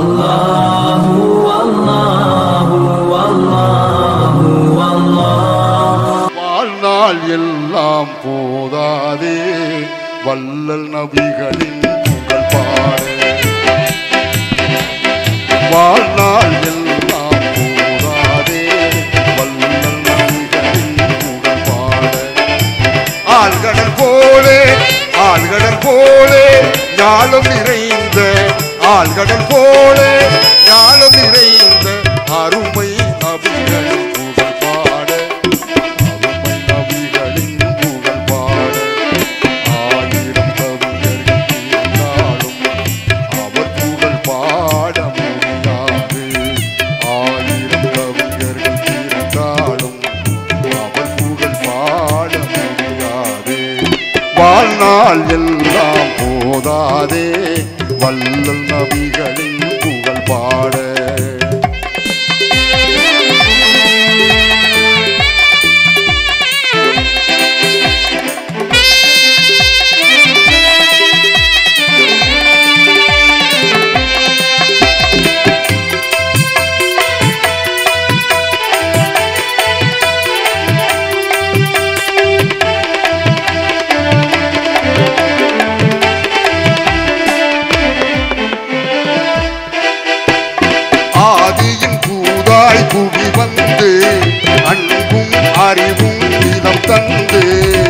வாழ்நாள் எல்லாம் போதாதே வல்லல் நபிகளின் புகழ் பாட வாழ்நாள் எல்லாம் போதாதே வல்லல் நபிகளின் புகழ் பாட ஆழ்கடல் போலே ஆழ்கடல் போலே ஞானம் நிறைந்த ஆழ்கடல் போலே ஞானம் நிறைந்த அருமை நபிகளின் புகழ் பாட அருமை நபிகளின் புகழ் பாட ஆயிரம் கவிஞர்கள் இருந்தாலும் அவர் புகழ் பாட முடியாது ஆயிரம் கவிஞர்கள் இருந்தாலும் அவர் புகழ் பாட முடியாது வாழ்நாள் எல்லாம் போதாதே வல்லல் நபிகளின் புகழ் பாட ஆதியின் பூதாய் புவி வந்து அன்பும் அறிவும் இதம் தந்து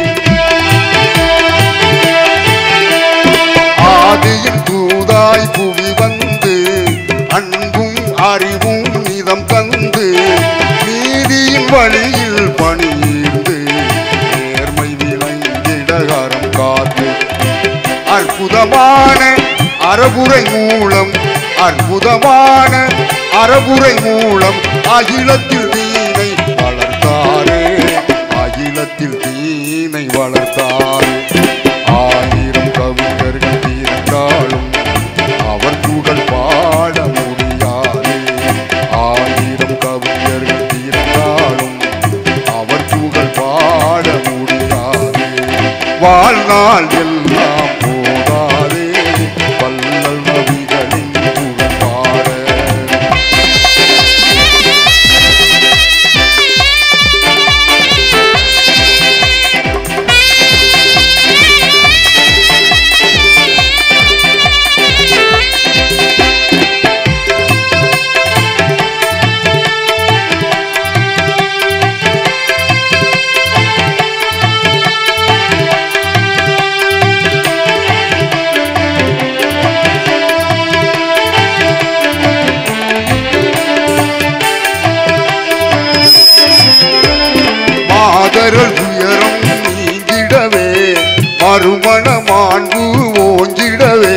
ஆதியின் பூதாய் புவி வந்து அன்பும் அறிவும் இதம் தந்து நீதியின் வழியில் பணியீர்ந்து நேர்மை விளங்கிடகரம் காத்து அற்புதமான அறவுரை மூலம் அற்புதமான அறவுரை மூலம் அகிலத்தில் தீனை வளர்த்தாரே அகிலத்தில் தீனை வளர்த்தாரே ஆயிரம் கவிஞர்கள் இருந்தாலும் அவர் புகழ் பாட முடியாது ஆயிரம் கவிஞர்கள் இருந்தாலும் அவர் புகழ் பாட முடியாது வாழ்நாள் எல்லாம் போதாதே வல்லல் நபிகளின் புகழ் பாட மாதரல் உயரம் நீங்கிடவே மறுமண மாண்பு ஓங்கிடவே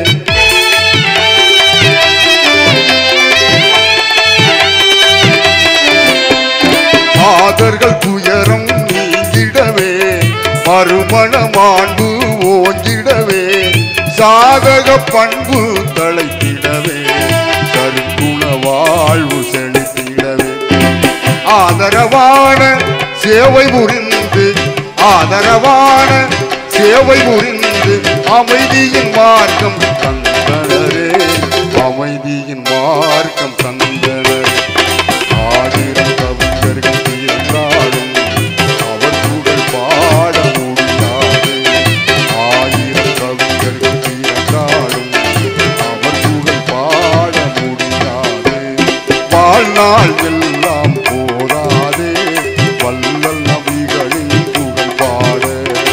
மாதர்கள் துயரம் நீங்கிடவே மறுமண மாண்பு ஓங்கிடவே சாதக பண்பு தலைத்திடவே கருக்குண வாழ்வு செலுத்திடவே ஆதரவான சேவை புரிந்து ஆதரவான சேவை புரிந்து அமைதியின் மார்க்கம் தந்தனரே அமைதியின் மார்க்கம் தந்தனரே ஆயிரம் கவிஞர்கள் இருந்தாலும் அவர் புகழ் பாட முடியாது ஆயிரம் கவிஞர்கள் இருந்தாலும் அவர் புகழ் பாட முடியாது வாழ்நாள் எல்லாம் போராதே வல்லல் நபிகளின் புகழ் பாட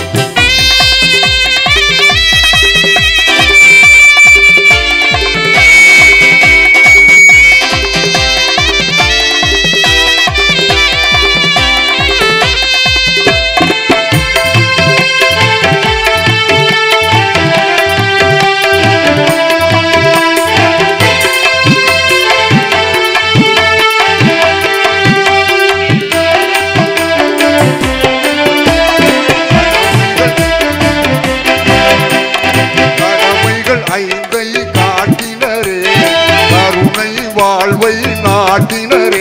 கடமைகள் ஐந்தை காட்டினரே கருணை வாழ்வை நாட்டினரே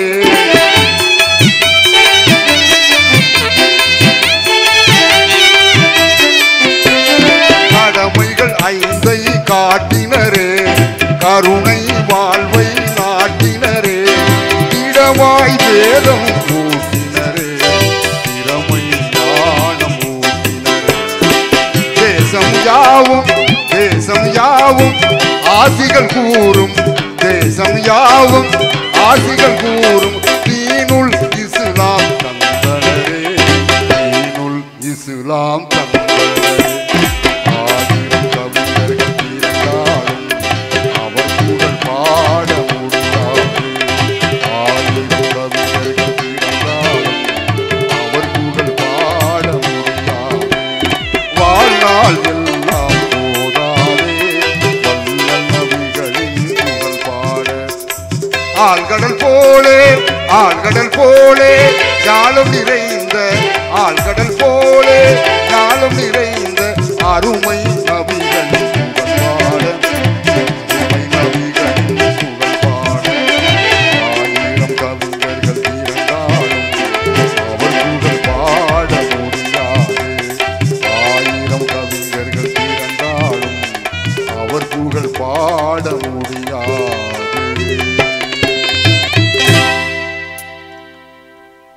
கடமைகள் ஐந்தை காட்டினரே கருணை வாழ்வை நாட்டினரே இடவாய் வேதம் ஊட்டினரே திறமை ஞானம் ஊட்டினரே தேசம் யாவும் தேசம் யாவும் ஆசிகள் கூறும் தேசம் யாவும் ஆசிகள் கூறும் தீனுள் இஸ்லாம் தந்தனரே தீனுள் இஸ்லாம் தந்தனரே ஆயிரம் கவிஞர்கள் இருந்தாலும் அவர் புகழ் பாட முடியாது ஆயிரம் கவிஞர்கள் இருந்தாலும் அவர் புகழ் பாட முடியாது வாழ்நாள் எல்லாம் போதாதே வல்ல நபிகளின் புகழ் பாட ஆழ்கடல் போலே ஆழ்கடல் போலே ஞானம் நிறைந்த ஆழ்கடல் போலே ஞானம் நிறைந்த அருமை நபிகளின் புகழ் பாட அருமை நபிகளின் புகழ் பாட ஆயிரம் கவிஞர்கள் இருந்தாலும் அவர் புகழ் பாட முடியாது ஆயிரம் கவிஞர்கள் பிறந்தாலும் அவர் புகழ் பாட முடியாது